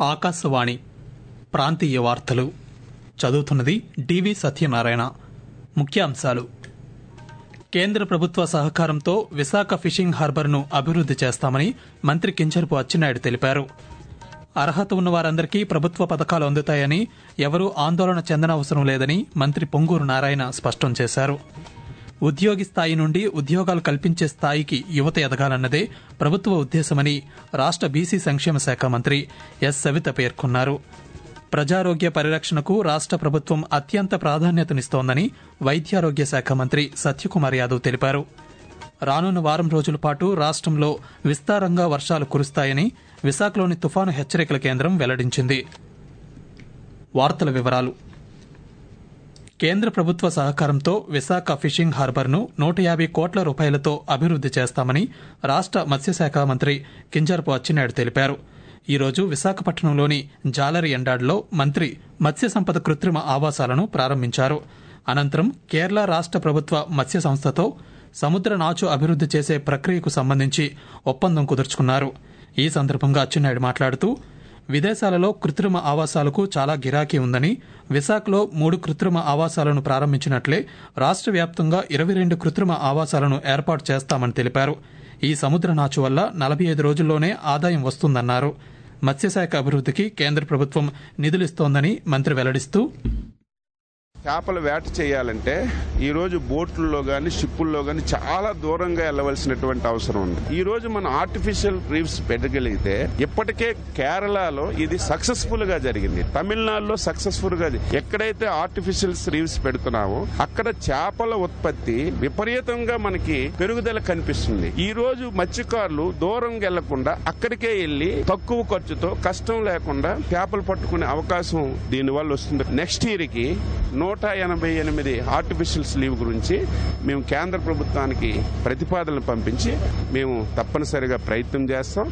ఆకాశవాణి ప్రాంతీయ వార్తలు చదువుతున్నది డివి సత్యనారాయణ ముఖ్యాంశాలు కేంద్ర ప్రభుత్వ సహకారంతో విశాఖ ఫిషింగ్ హార్బర్ను అభివృద్ది చేస్తామని మంత్రి కింజరపు అచ్చెన్నాయుడు తెలిపారు అర్హత ఉన్న వారందరికీ ప్రభుత్వ పథకాలు అందుతాయని ఎవరూ ఆందోళన చెందనవసరం లేదని మంత్రి పొంగూరు నారాయణ స్పష్టం చేశారు ఉద్యోగి స్థాయి నుండి ఉద్యోగాలు కల్పించే స్థాయికి యువత ఎదగాలన్నదే ప్రభుత్వ ఉద్దేశమని రాష్ట బీసీ సంక్షేమ శాఖ మంత్రి ఎస్ సవిత పేర్కొన్నారు ప్రజారోగ్య పరిరక్షణకు రాష్ట ప్రభుత్వం అత్యంత ప్రాధాన్యతనిస్తోందని వైద్యారోగ్య శాఖ మంత్రి సత్యకుమార్ యాదవ్ తెలిపారు రానున్న వారం రోజుల పాటు రాష్ట్రంలో విస్తారంగా వర్షాలు కురుస్తాయని విశాఖలోని తుఫాను హెచ్చరికల కేంద్రం వెల్లడించింది వార్తల వివరాలు కేంద్ర ప్రభుత్వ సహకారంతో విశాఖ ఫిషింగ్ హార్బర్ను నూట యాభై కోట్ల రూపాయలతో అభివృద్ది చేస్తామని రాష్ట మత్స్యశాఖ మంత్రి కింజరపు అచ్చెన్నాయుడు తెలిపారు ఈ రోజు విశాఖపట్నంలోని జాలరి ఎండాడ్లో మంత్రి మత్స్య సంపద కృత్రిమ ఆవాసాలను ప్రారంభించారు అనంతరం కేరళ రాష్ట ప్రభుత్వ మత్స్య సంస్థతో సముద్ర నాచు అభివృద్ది చేసే ప్రక్రియకు సంబంధించి ఒప్పందం కుదుర్చుకున్నారు ఈ సందర్భంగా అచ్చెన్నాయుడు మాట్లాడుతూ విదేశాలలో కృత్రిమ ఆవాసాలకు చాలా గిరాకీ ఉందని విశాఖలో మూడు కృత్రిమ ఆవాసాలను ప్రారంభించినట్లే రాష్ట్ర వ్యాప్తంగా ఇరవై రెండు కృత్రిమ ఆవాసాలను ఏర్పాటు చేస్తామని తెలిపారు ఈ సముద్ర నాచు వల్ల నలభై ఐదు రోజుల్లోనే ఆదాయం వస్తుందన్నారు మత్స్యశాఖ అభివృద్ధికి కేంద్ర ప్రభుత్వం నిధులిస్తోందని మంత్రి వెల్లడిస్తూ చేపల వేట చేయాలంటే ఈ రోజు బోట్లలో గాని షిప్పుల్లో గాని చాలా దూరంగా వెళ్ళవలసినటువంటి అవసరం ఉంది ఈ రోజు మనం ఆర్టిఫిషియల్ రీఫ్స్ పెట్టగలిగితే ఇప్పటికే కేరళలో ఇది సక్సెస్ఫుల్ గా జరిగింది తమిళనాడులో సక్సెస్ఫుల్ గా ఎక్కడైతే ఆర్టిఫిషియల్ రీఫ్స్ పెడుతున్నామో అక్కడ చేపల ఉత్పత్తి విపరీతంగా మనకి పెరుగుదల కనిపిస్తుంది ఈ రోజు మత్స్యకారులు దూరం వెళ్లకుండా అక్కడికే వెళ్లి తక్కువ ఖర్చుతో కష్టం లేకుండా చేపలు పట్టుకునే అవకాశం దీనివల్ల వస్తుంది నెక్స్ట్ ఇయర్ కి నూట ఎనభై ఎనిమిది ఆర్టిఫిషియల్ స్లీవ్ గురించి మేము కేంద్ర ప్రభుత్వానికి ప్రతిపాదనలు పంపించి మేము తప్పనిసరిగా ప్రయత్నం చేస్తాం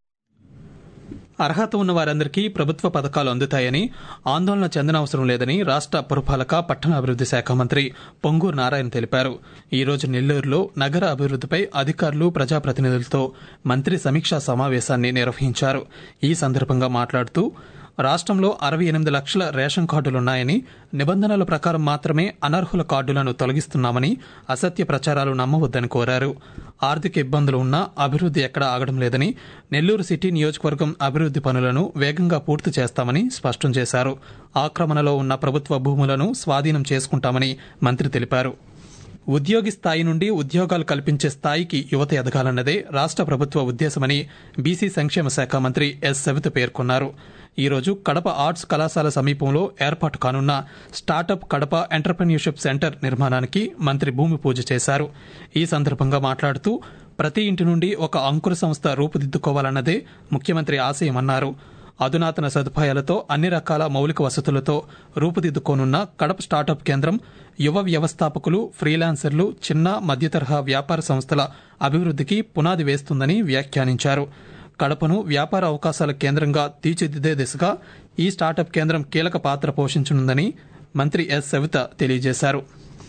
అర్హత ఉన్న వారందరికీ ప్రభుత్వ పథకాలు అందుతాయని ఆందోళన చెందనవసరం లేదని రాష్ట పురపాలక పట్టణాభివృద్ది శాఖ మంత్రి పొంగూరు నారాయణ తెలిపారు ఈ రోజు నెల్లూరులో నగర అభివృద్దిపై అధికారులు ప్రజాప్రతినిధులతో మంత్రి సమీక్షా సమావేశాన్ని నిర్వహించారు ఈ సందర్భంగా మాట్లాడుతూ రాష్ట్రంలో అరవై ఎనిమిది లక్షల రేషన్ కార్డులున్నాయని నిబంధనల ప్రకారం మాత్రమే అనర్హుల కార్డులను తొలగిస్తున్నామని అసత్య ప్రచారాలు నమ్మవద్దని కోరారు ఆర్థిక ఇబ్బందులు ఉన్నా అభివృద్ది ఎక్కడా ఆగడం లేదని నెల్లూరు సిటీ నియోజకవర్గం అభివృద్ది పనులను వేగంగా పూర్తి చేస్తామని స్పష్టం చేశారు ఆక్రమణలో ఉన్న ప్రభుత్వ భూములను స్వాధీనం చేసుకుంటామని మంత్రి తెలిపారు ఉద్యోగి స్థాయి నుండి ఉద్యోగాలు కల్పించే స్థాయికి యువత ఎదగాలన్నదే రాష్ట ప్రభుత్వ ఉద్దేశమని బీసీ సంక్షేమ శాఖ మంత్రి ఎస్ సవిత పేర్కొన్నారు ఈ రోజు కడప ఆర్ట్స్ కళాశాల సమీపంలో ఏర్పాటు కానున్న స్టార్టప్ కడప ఎంటర్ప్రెన్యూర్షిప్ సెంటర్ నిర్మాణానికి మంత్రి భూమి పూజ చేశారు ఈ సందర్భంగా మాట్లాడుతూ ప్రతి ఇంటి నుండి ఒక అంకుర సంస్థ రూపుదిద్దుకోవాలన్నదే ముఖ్యమంత్రి ఆశయమన్నారు అధునాతన సదుపాయాలతో అన్ని రకాల మౌలిక వసతులతో రూపుదిద్దుకోనున్న కడప స్టార్టప్ కేంద్రం యువ వ్యవస్థాపకులు ఫ్రీలాన్సర్లు చిన్న మధ్యతరహా వ్యాపార సంస్థల అభివృద్ధికి పునాది వేస్తుందని వ్యాఖ్యానించారు కడపను వ్యాపార అవకాశాల కేంద్రంగా తీర్చిదిద్దే దిశగా ఈ స్టార్టప్ కేంద్రం కీలక పాత్ర పోషించనుందని మంత్రి ఎస్ సవిత తెలియజేశారు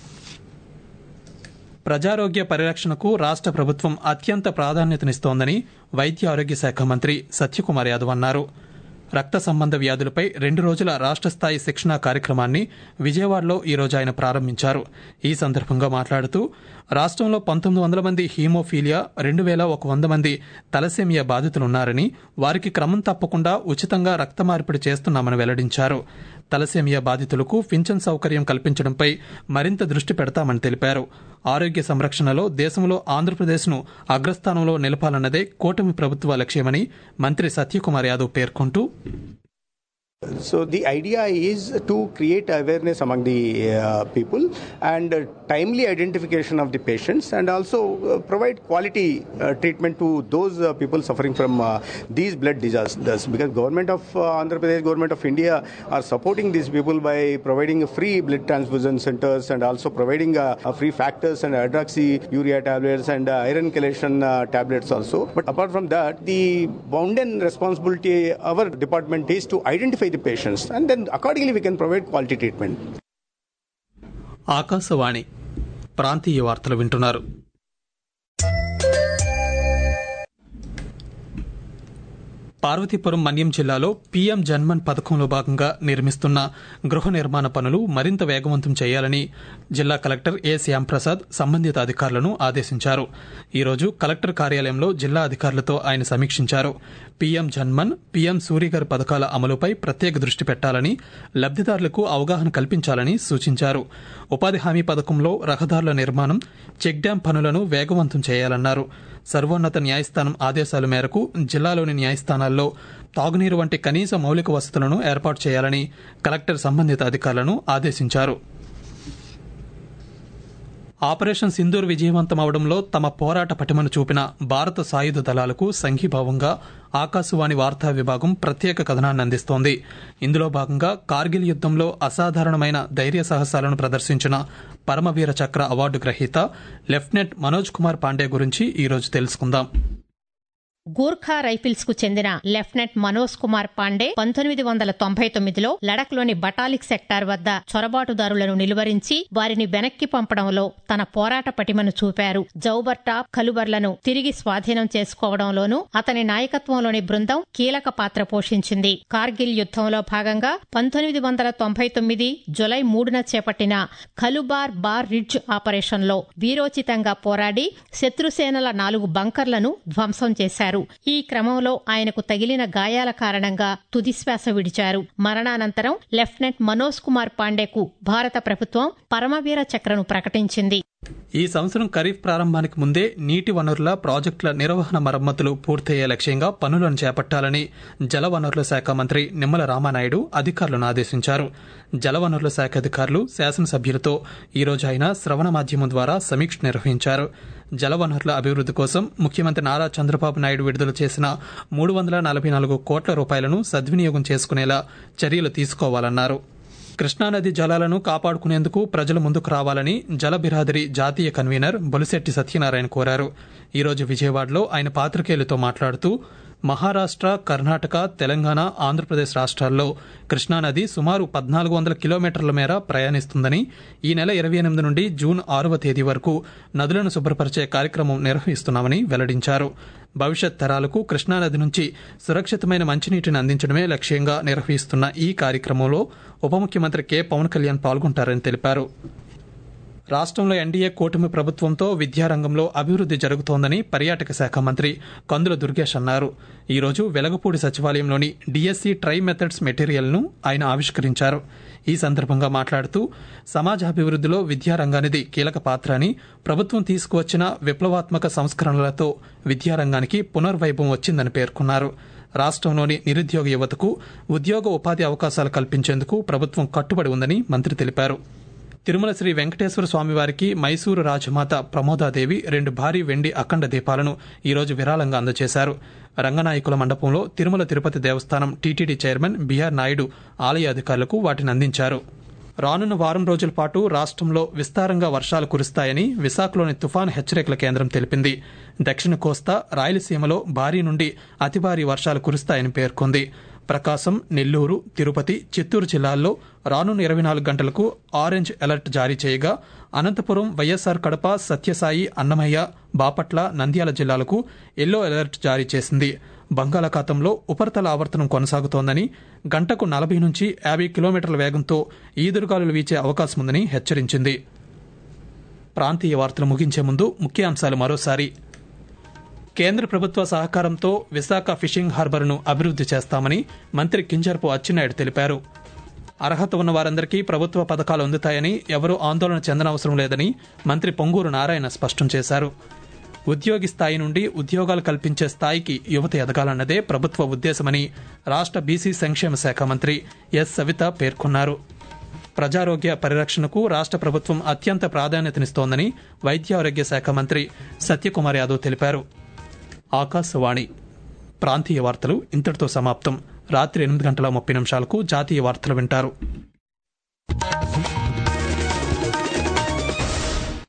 ప్రజారోగ్య పరిరక్షణకు రాష్ట ప్రభుత్వం అత్యంత ప్రాధాన్యతనిస్తోందని వైద్య ఆరోగ్య శాఖ మంత్రి సత్యకుమార్ యాదవ్ అన్నారు రక్త సంబంధ వ్యాధులపై రెండు రోజుల రాష్ట స్థాయి శిక్షణా కార్యక్రమాన్ని విజయవాడలో ఈ రోజు ఆయన ప్రారంభించారు ఈ సందర్భంగా మాట్లాడుతూ రాష్ట్రంలో పంతొమ్మిది వందల మంది హీమోఫీలియా రెండు వేల ఒక వంద మంది తలసేమియా బాధితులున్నారని వారికి క్రమం తప్పకుండా ఉచితంగా రక్త మార్పిడి చేస్తున్నామని వెల్లడించారు తలసేమియా బాధితులకు పింఛన్ సౌకర్యం కల్పించడంపై మరింత దృష్టి పెడతామని తెలిపారు ఆరోగ్య సంరక్షణలో దేశంలో ఆంధ్రప్రదేశ్ను అగ్రస్థానంలో నిలపాలన్నదే కూటమి ప్రభుత్వ లక్ష్యమని మంత్రి సత్యకుమార్ యాదవ్ పేర్కొంటూ So the idea is to create awareness among the uh, people and uh, timely identification of the patients and also uh, provide quality uh, treatment to those uh, people suffering from uh, these blood disasters because government of uh, Andhra Pradesh government of India are supporting these people by providing free blood transfusion centers and also providing uh, uh, free factors and hydroxyurea tablets and uh, iron chelation uh, tablets also but apart from that the bounden responsibility our department is to identify the patients and then accordingly we can provide quality treatment Akashvani ప్రాంతీయ వార్తలు వింటున్నారు పార్వతీపురం మన్యం జిల్లాలో PM JANMAN పథకంలో భాగంగా నిర్మిస్తున్న గృహ నిర్మాణ పనులు మరింత వేగవంతం చేయాలని జిల్లా కలెక్టర్ ఏ శ్యాంప్రసాద్ సంబంధిత అధికారులను ఆదేశించారు ఈరోజు కలెక్టర్ కార్యాలయంలో జిల్లా అధికారులతో ఆయన సమీక్షించారు పీఎం జన్మన్ పీఎం సూర్యగర్ పథకాల అమలుపై ప్రత్యేక దృష్టి పెట్టాలని లబ్దిదారులకు అవగాహన కల్పించాలని సూచించారు ఉపాధి హామీ పథకంలో రహదారుల నిర్మాణం చెక్ డ్యాం పనులను వేగవంతం చేయాలన్నారు సర్వోన్నత న్యాయస్థానం ఆదేశాల మేరకు జిల్లాలోని న్యాయస్థానాల్లో తాగునీరు వంటి కనీస మౌలిక వసతులను ఏర్పాటు చేయాలని కలెక్టర్ సంబంధిత అధికారులను ఆదేశించారు ఆపరేషన్ సింధూర్ విజయవంతం అవడంలో తమ పోరాట పటిమను చూపిన భారత సాయుధ దళాలకు సంఘీభావంగా ఆకాశవాణి వార్తా విభాగం ప్రత్యేక కథనాన్ని అందిస్తోంది ఇందులో భాగంగా కార్గిల్ యుద్దంలో అసాధారణమైన ధైర్య సాహసాలను ప్రదర్శించిన పరమవీర చక్ర అవార్డు గ్రహీత లెఫ్టినెంట్ మనోజ్ కుమార్ పాండే గురించి ఈరోజు తెలుసుకుందాం గూర్ఖా రైఫిల్స్ కు చెందిన లెఫ్టినెంట్ మనోజ్ కుమార్ పాండే పంతొమ్మిది వందల తొంభై తొమ్మిదిలో లడఖ్లోని బటాలిక్ సెక్టార్ వద్ద చొరబాటుదారులను నిలువరించి వారిని వెనక్కి పంపడంలో తన పోరాట పటిమను చూపారు జౌబర్టా కలుబర్లను తిరిగి స్వాధీనం చేసుకోవడంలోనూ అతని నాయకత్వంలోని బృందం కీలక పాత్ర పోషించింది కార్గిల్ యుద్దంలో భాగంగా పంతొమ్మిది వందల తొంభై తొమ్మిది జులై మూడున చేపట్టిన ఖలుబార్ బార్ రిడ్జ్ ఆపరేషన్లో వీరోచితంగా పోరాడి శత్రుసేనల నాలుగు బంకర్లను ధ్వంసం చేశారు ఈ క్రమంలో ఆయనకు తగిలిన గాయాల కారణంగా తుదిశ్వాస విడిచారు మరణానంతరం లెఫ్టినెంట్ మనోజ్ కుమార్ పాండేకు భారత ప్రభుత్వం పరమవీర చక్రను ప్రకటించింది ఈ సంవత్సరం ఖరీఫ్ ప్రారంభానికి ముందే నీటి వనరుల ప్రాజెక్టుల నిర్వహణ మరమ్మతులు పూర్తయ్యే లక్ష్యంగా పనులను చేపట్టాలని జలవనరుల శాఖ మంత్రి నిమ్మల రామానాయుడు అధికారులను ఆదేశించారు జలవనరుల శాఖ అధికారులు శాసనసభ్యులతో ఈరోజు ఆయన శ్రవణ మాధ్యమం ద్వారా సమీక్ష నిర్వహించారు జలవనరుల అభివృద్ది కోసం ముఖ్యమంత్రి నారా చంద్రబాబు నాయుడు విడుదల చేసిన మూడు వందల నలభై నాలుగు కోట్ల రూపాయలను సద్వినియోగం చేసుకునేలా చర్యలు తీసుకోవాలన్నారు కృష్ణానది జలాలను కాపాడుకునేందుకు ప్రజలు ముందుకు రావాలని జలబిరాదరి జాతీయ కన్వీనర్ బొలిశెట్టి సత్యనారాయణ కోరారు ఈరోజు విజయవాడలో ఆయన పాత్రికేయులతో మాట్లాడుతూ మహారాష్ట్ర కర్ణాటక తెలంగాణ ఆంధ్రప్రదేశ్ రాష్ట్రాల్లో కృష్ణానది సుమారు పద్నాలుగు వందల కిలోమీటర్ల మేర ప్రయాణిస్తుందని ఈ నెల ఇరవై ఎనిమిది నుండి జూన్ ఆరవ తేదీ వరకు నదులను శుభ్రపరిచే కార్యక్రమం నిర్వహిస్తున్నామని వెల్లడించారు భవిష్యత్ తరాలకు కృష్ణానది నుంచి సురక్షితమైన మంచినీటిని అందించడమే లక్ష్యంగా నిర్వహిస్తున్న ఈ కార్యక్రమంలో ఉప ముఖ్యమంత్రి కె పవన్ కళ్యాణ్ పాల్గొంటారని తెలిపారు రాష్ట్రంలో ఎన్డీఏ కూటమి ప్రభుత్వంతో విద్యారంగంలో అభివృద్ది జరుగుతోందని పర్యాటక శాఖ మంత్రి కందుల దుర్గేష్ అన్నారు ఈరోజు వెలగపూడి సచివాలయంలోని డిఎస్సి ట్రై మెథడ్స్ మెటీరియల్ను ఆయన ఆవిష్కరించారు ఈ సందర్భంగా మాట్లాడుతూ సమాజాభివృద్దిలో విద్యారంగానిది కీలక పాత్ర అని ప్రభుత్వం తీసుకువచ్చిన విప్లవాత్మక సంస్కరణలతో విద్యారంగానికి పునర్వైభవం వచ్చిందని పేర్కొన్నారు రాష్ట్రంలోని నిరుద్యోగ యువతకు ఉద్యోగ ఉపాధి అవకాశాలు కల్పించేందుకు ప్రభుత్వం కట్టుబడి ఉందని మంత్రి తెలిపారు తిరుమల శ్రీ వెంకటేశ్వర స్వామివారికి మైసూరు రాజమాత ప్రమోదాదేవి రెండు భారీ వెండి అఖండ దీపాలను ఈరోజు విరాళంగా అందజేశారు రంగనాయకుల మండపంలో తిరుమల తిరుపతి దేవస్థానం టీటీడీ చైర్మన్ బీఆర్ నాయుడు ఆలయ అధికారులకు వాటిని అందించారు రానున్న వారం రోజుల పాటు రాష్ట్రంలో విస్తారంగా వర్షాలు కురుస్తాయని విశాఖలోని తుఫాను హెచ్చరికల కేంద్రం తెలిపింది దక్షిణ కోస్తా రాయలసీమలో భారీ నుండి అతి భారీ వర్షాలు కురుస్తాయని పేర్కొంది ప్రకాశం నెల్లూరు తిరుపతి చిత్తూరు జిల్లాల్లో రానున్న ఇరవై నాలుగు గంటలకు ఆరెంజ్ అలర్ట్ జారీ చేయగా అనంతపురం వైఎస్సార్ కడప సత్యసాయి అన్నమయ్య బాపట్ల నంద్యాల జిల్లాలకు ఎల్లో అలర్ట్ జారీ చేసింది బంగాళాఖాతంలో ఉపరితల ఆవర్తనం కొనసాగుతోందని గంటకు నలభై నుంచి యాభై కిలోమీటర్ల వేగంతో ఈదురుగాలులు వీచే అవకాశం ఉందని హెచ్చరించింది ప్రాంతీయ వార్తలు ముగించే ముందు ముఖ్యాంశాలు మరోసారి కేంద్ర ప్రభుత్వ సహకారంతో విశాఖ ఫిషింగ్ హార్బర్ను అభివృద్ది చేస్తామని మంత్రి కింజరపు అచ్చెన్నాయుడు తెలిపారు అర్హత ఉన్న వారందరికీ ప్రభుత్వ పథకాలు అందుతాయని ఎవరూ ఆందోళన చెందనవసరం లేదని మంత్రి పొంగూరు నారాయణ స్పష్టం చేశారు ఉద్యోగి స్థాయి నుండి ఉద్యోగాలు కల్పించే స్థాయికి యువత ఎదగాలన్నదే ప్రభుత్వ ఉద్దేశమని రాష్ట్ర బీసీ సంక్షేమ శాఖ మంత్రి ఎస్ సవిత పేర్కొన్నారు ప్రజారోగ్య పరిరక్షణకు రాష్ట్ర ప్రభుత్వం అత్యంత ప్రాధాన్యతనిస్తోందని వైద్య ఆరోగ్య శాఖ మంత్రి సత్యకుమార్ యాదవ్ తెలిపారు ఆకాశవాణి ప్రాంతీయ వార్తలు ఇంతటితో సమాప్తం రాత్రి ఎనిమిది గంటల ముప్పై నిమిషాలకు జాతీయ వార్తలు వింటారు